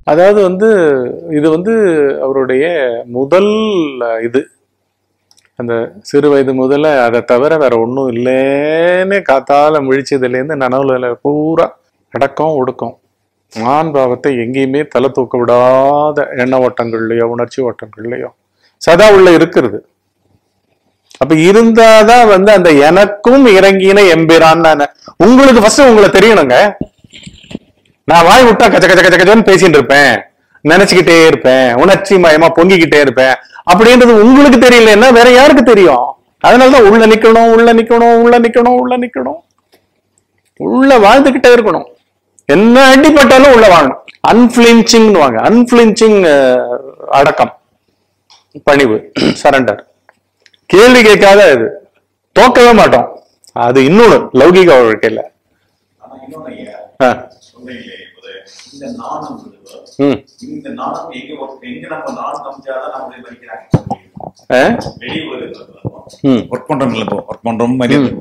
அதாவது வந்து இது வந்து அவருடைய முதல் இது அந்த சிறு வயது முதல்ல அதை தவிர வேற ஒன்றும் இல்லைன்னு காத்தால முழிச்சதுலேருந்து நனவுல பூரா அடக்கம் ஒடுக்கம் ஆண் பாவத்தை எங்கேயுமே தலை தூக்க விடாத எண்ண ஓட்டங்கள்லையோ உணர்ச்சி ஓட்டங்கள்லையோ சதா உள்ள இருக்கிறது அப்ப இருந்தாதான் வந்து அந்த எனக்கும் இறங்கின எம்பிரான் உங்களுக்கு ஃபர்ஸ்ட் உங்களை தெரியணுங்க நான் வாய் விட்டா கச்ச கச்ச கச்ச கச்சன்னு பேசிட்டு இருப்பேன் நினைச்சுக்கிட்டே இருப்பேன் உணர்ச்சி மயமா பொங்கிக்கிட்டே இருப்பேன் அப்படின்றது உங்களுக்கு தெரியலன்னா வேற யாருக்கு தெரியும் அதனாலதான் உள்ள நிக்கணும் உள்ள நிக்கணும் உள்ள நிக்கணும் உள்ள நிக்கணும் உள்ள வாழ்ந்துகிட்டே இருக்கணும் என்ன அடிப்பட்டாலும் உள்ள வாழணும் அன்பிளிஞ்சிங் வாங்க அன்பிளிஞ்சிங் அடக்கம் பணிவு சரண்டர் கேள்வி கேட்காத இது தோக்கவே மாட்டோம் அது இன்னொன்னு லௌகிக வாழ்க்கையில ஆனா இன்னொன்னு ஐயா, ஆ, சொல்றீங்களே இப்போது, இந்த நாணம் இருக்குது. ம், இந்த நாணம் எங்க ஒர்க் எங்க நம்ம நாணம் காமிச்சாதான் நம்மளை மதிக்கிறாங்க ஆ, வெளியே வருது ம், ஒர்க் பண்றோம்ல இப்போ ஒர்க் பண்றோம் மரியாதை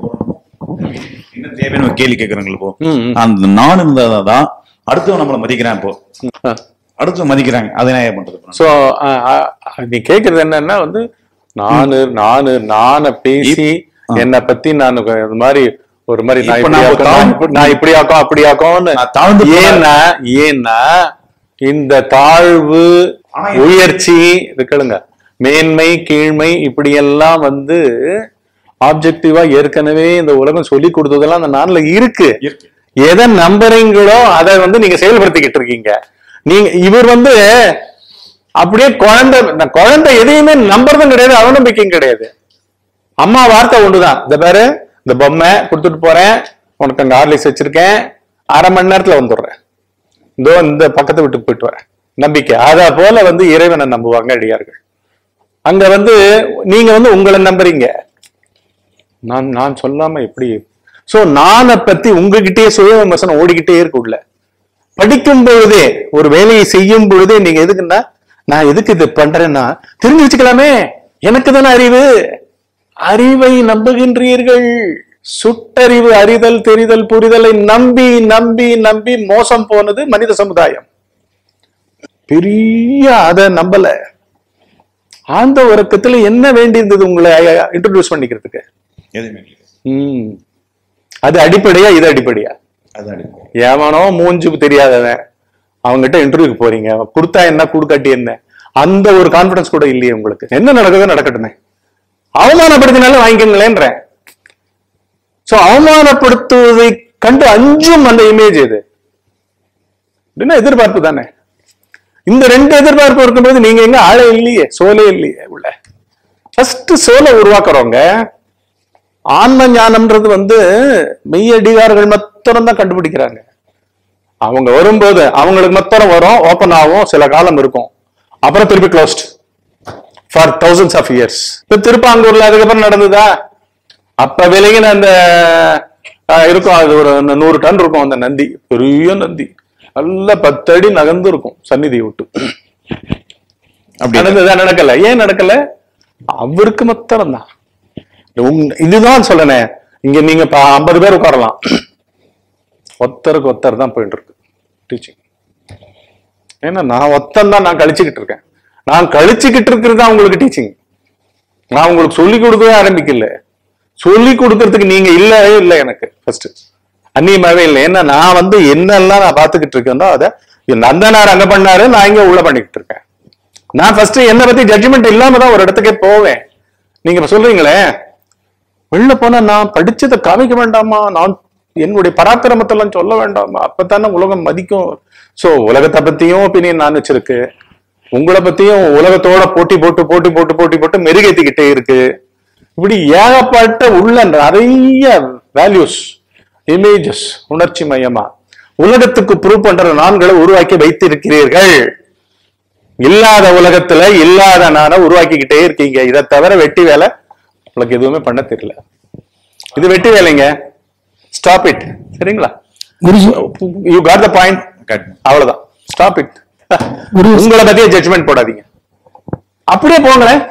என்ன தேவைன்னு ஒரு கேள்வி கேட்கறாங்களோ இப்போ ம், ம். அந்த நான் இருந்தாதான் அடுத்தவன் நம்மளை மதிக்கிறான் இப்போ ஆ. அடுத்தவன் மதிக்கிறாங்க அதை நான் ஏன் பண்றது இப்போ? சோ ஆ, ஆ, நீ கேக்குறது என்னன்னா வந்து நானு நானு நான பேசி என்னை பத்தி நான் இது மாதிரி ஒரு மாதிரி நான் இப்ப இப்படி நான் ஆக்கும், நான் இப்படி- நான் இப்படி ஆக்கும் அப்படி ஆக்கும்னு நான் தாழ்ந்து போன- ஏன்னா ஏன்னா இந்த தாழ்வு ஆனா இது- உயர்ச்சி இது கேளுங்க மேன்மை கீழ்மை இப்படி எல்லாம் வந்து ஆப்ஜெக்டிவா ஏற்கனவே இந்த உலகம் சொல்லி கொடுத்ததெல்லாம் அந்த நான்ல இருக்கு இருக்கு. எதை நம்புறீங்களோ அதை வந்து நீங்க செயல்படுத்திக்கிட்டு இருக்கீங்க நீங்க இவர் வந்து அப்படியே குழந்தை நான் குழந்தை எதையுமே நம்புறதும் கிடையாது அவநம்பிக்கையும் கிடையாது அம்மா வார்த்தை ஒண்ணுதான் இந்த பாரு இந்த பொம்மை கொடுத்துட்டு போறேன் உனக்கு அங்க ஹார்லிக்ஸ் வச்சிருக்கேன் அரை மணி நேரத்துல வந்துடுறேன் இதோ இந்த பக்கத்தை விட்டு போயிட்டு வரேன் நம்பிக்கை அத போல வந்து இறைவனை நம்புவாங்க அடியார்கள் அங்க வந்து நீங்க வந்து உங்களை நம்புறீங்க நான் நான் சொல்லாம எப்படி சோ நானை பத்தி உங்ககிட்டயே சுய விமர்சனம் ஓடிக்கிட்டே இருக்கு உள்ள படிக்கும் பொழுதே ஒரு வேலையை செய்யும் பொழுதே நீங்க எதுக்குன்னா நான் எதுக்கு இது பண்றேன்னா தெரிஞ்சு வச்சுக்கலாமே எனக்கு தானே அறிவு அறிவை நம்புகின்றீர்கள் சுட்டறிவு அறிதல் தெரிதல் புரிதலை நம்பி நம்பி நம்பி மோசம் போனது மனித சமுதாயம் பெரிய அத நம்பல ஆழ்ந்த உறக்கத்துல என்ன வேண்டியிருந்தது உங்களை இன்ட்ரோடியூஸ் பண்ணிக்கிறதுக்கு எதுவுமே இல்லை. ம் அது அடிப்படையா இது அடிப்படையா அதான் அடிப்படை. எவனோ மூஞ்சு தெரியாதவன் அவங்ககிட்ட இன்டர்வியூக்கு போறீங்க அவன் கொடுத்தா என்ன கொடுக்காட்டி என்ன அந்த ஒரு கான்பிடன்ஸ் கூட இல்லையே உங்களுக்கு என்ன நடக்குதோ நடக்கட்டுமே அவமானப்படுத்தினாலும் வாங்கிக்கங்களேன்றேன் சோ அவமானப்படுத்துவதை கண்டு அஞ்சும் அந்த இமேஜ் இது அப்படின்னா எதிர்பார்ப்பு தானே இந்த ரெண்டு எதிர்பார்ப்பு இருக்கும்போது நீங்க எங்க ஆளே இல்லையே சோலே இல்லையே உள்ள ஃபர்ஸ்ட் சோலை உருவாக்குறவங்க ஆன்ம ஞானம்ன்றது வந்து மெய்யடிகாரர்கள் மாத்திரம் தான் கண்டுபிடிக்கிறாங்க அவங்க வரும்போது அவங்களுக்கு மாத்திரம் வரும் ஓப்பன் ஆகும் சில காலம் இருக்கும் அப்புறம் திருப்பி closed for thousands of years இப்ப திருப்பாங்கூர்ல அதுக்கப்புறம் நடந்ததா அப்ப விலகின அந்த அஹ், இருக்கும் அது ஒரு அந்த நூறு டன் இருக்கும் அந்த நந்தி பெரிய நந்தி நல்ல பத்தடி நகர்ந்து இருக்கும் சந்நிதியை விட்டு அப்படி நடந்ததா நடக்கல ஏன் நடக்கல அவருக்கு மாத்திரம் தான் இதுதான் சொல்லனே இங்க நீங்க இப்ப ஐம்பது பேர் உட்காரலாம் ஒத்தருக்கு ஒத்தர் தான் போயிட்டு இருக்கு டீச்சிங் ஏன்னா நான் ஒத்தன் தான் நான் கழிச்சுக்கிட்டு இருக்கேன் நான் கழிச்சுக்கிட்டு இருக்கிறது தான் உங்களுக்கு டீச்சிங் நான் உங்களுக்கு சொல்லி கொடுக்கவே ஆரம்பிக்கல சொல்லி கொடுக்கறதுக்கு நீங்க இல்லவே இல்லை எனக்கு ஃபர்ஸ்ட் அந்நியமாவே இல்லை ஏன்னா நான் வந்து என்னெல்லாம் நான் பார்த்துக்கிட்டு இருக்கேனோ அதை நந்தனார் அங்க பண்ணாரு நான் இங்க உள்ள பண்ணிக்கிட்டு இருக்கேன் நான் ஃபர்ஸ்ட் என்னை பத்தி ஜட்ஜ்மெண்ட் இல்லாம தான் ஒரு இடத்துக்கே போவேன் நீங்க இப்ப சொல்றீங்களே வெளில போனா நான் படிச்சதை காமிக்க வேண்டாமா நான் என்னுடைய பராக்கிரமத்தெல்லாம் சொல்ல வேண்டாமா அப்பதானே உலகம் மதிக்கும் சோ உலகத்தை பத்தியும் ஒப்பீனியன் நான் வச்சிருக்கு உங்களை பத்தியும் உலகத்தோட போட்டி போட்டு போட்டி போட்டு போட்டி போட்டு மெருகேத்திக்கிட்டே இருக்கு இப்படி ஏகப்பட்ட உள்ள நிறைய வேல்யூஸ் இமேஜஸ் உணர்ச்சி மயமா உலகத்துக்கு ப்ரூவ் பண்ற நான்களை உருவாக்கி வைத்திருக்கிறீர்கள் இல்லாத உலகத்துல இல்லாத நானை உருவாக்கிக்கிட்டே இருக்கீங்க இதை தவிர வெட்டி வேலை உங்களுக்கு எதுவுமே பண்ண தெரியல இது வெட்டி வேலைங்க ஸ்டாப் இட் சரிங்களா Guruji you got the point Got it. அவ்வளவுதான் ஸ்டாப் இட் குரு- உங்களை பத்தியே ஜட்ஜ்மெண்ட் போடாதீங்க அப்படியே போங்களேன்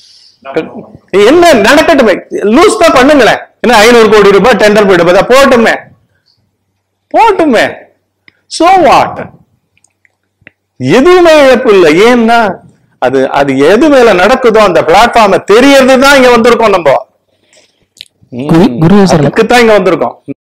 என்ன நடக்கட்டுமே லூஸ் தான் பண்ணுங்களேன் என்ன ஐநூறு கோடி ரூபாய் டெண்டர் போயிட்டு போதா போட்டுமே போட்டுமே சோ வாட் எதுவுமே இழப்பு இல்லை ஏன்னா அது அது எது மேல நடக்குதோ அந்த பிளாட்ஃபார்ம் தெரியறது தான் இங்க வந்திருக்கோம் நம்ம குரு- குரு சார் அதுக்கு தான் இங்க வந்திருக்கோம்